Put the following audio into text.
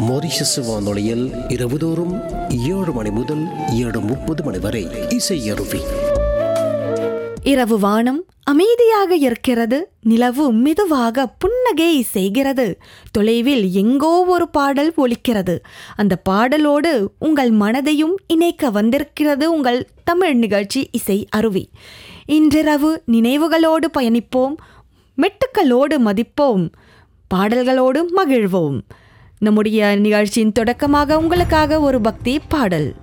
Mauritius வானொலியில் இரவுதோறும் ஏழு மணி முதல் ஏழு முப்பது மணி வரை இசை அருவி இரவு வானம் அமைதியாக இருக்கிறது நிலவு மெதுவாக புன்னகை செய்கிறது தொலைவில் எங்கோ ஒரு பாடல் ஒலிக்கிறது அந்த பாடலோடு உங்கள் மனதையும் இணைக்க வந்திருக்கிறது உங்கள் தமிழ் நிகழ்ச்சி இசை அருவி இன்றிரவு நினைவுகளோடு பயணிப்போம் மெட்டுக்களோடு மதிப்போம் பாடல்களோடு மகிழ்வோம் நம்முடைய நிகழ்ச்சியின் தொடக்கமாக உங்களுக்காக ஒரு பக்தி பாடல்